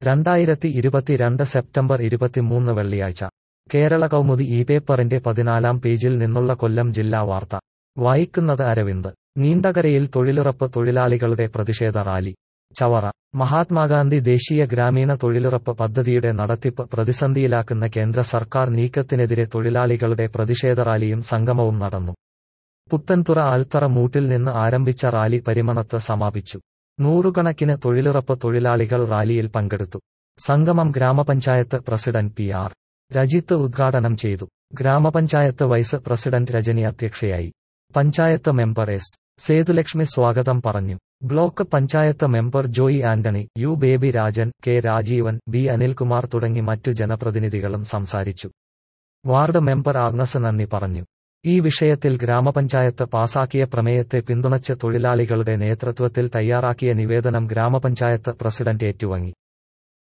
രണ്ടായിരത്തി ഇരുപത്തിരണ്ട് സെപ്റ്റംബർ ഇരുപത്തിമൂന്ന് വെള്ളിയാഴ്ച കേരള കൗമുദി ഈ പേപ്പറിന്റെ പതിനാലാം പേജിൽ നിന്നുള്ള കൊല്ലം ജില്ലാ വാർത്ത വായിക്കുന്നത് അരവിന്ദ് നീണ്ടകരയിൽ തൊഴിലുറപ്പ് തൊഴിലാളികളുടെ പ്രതിഷേധ റാലി ചവറ മഹാത്മാഗാന്ധി ദേശീയ ഗ്രാമീണ തൊഴിലുറപ്പ് പദ്ധതിയുടെ നടത്തിപ്പ് പ്രതിസന്ധിയിലാക്കുന്ന കേന്ദ്ര സർക്കാർ നീക്കത്തിനെതിരെ തൊഴിലാളികളുടെ പ്രതിഷേധ റാലിയും സംഗമവും നടന്നു പുത്തൻതുറ ആൽത്തറ മൂട്ടിൽ നിന്ന് ആരംഭിച്ച റാലി പരിമണത്ത് സമാപിച്ചു നൂറുകണക്കിന് തൊഴിലുറപ്പ് തൊഴിലാളികൾ റാലിയിൽ പങ്കെടുത്തു സംഗമം ഗ്രാമപഞ്ചായത്ത് പ്രസിഡന്റ് പി ആർ രജിത്ത് ഉദ്ഘാടനം ചെയ്തു ഗ്രാമപഞ്ചായത്ത് വൈസ് പ്രസിഡന്റ് രജനി അധ്യക്ഷയായി പഞ്ചായത്ത് മെമ്പർ എസ് സേതുലക്ഷ്മി സ്വാഗതം പറഞ്ഞു block panchayat member Joy Antony U Baby Rajan K Rajeevan B Anilkumar തുടങ്ങി മറ്റു ജനപ്രതിനിധികളും സംസാരിച്ചു വാർഡ് മെമ്പർ ആഗ്നസ് നന്ദി പറഞ്ഞു ഈ വിഷയത്തിൽ ഗ്രാമപഞ്ചായത്ത് പാസാക്കിയ പ്രമേയത്തെ പിന്തുണച്ച് തൊഴിലാളികളുടെ നേതൃത്വത്തിൽ തയ്യാറാക്കിയ നിവേദനം ഗ്രാമപഞ്ചായത്ത് പ്രസിഡന്റ് ഏറ്റുവാങ്ങി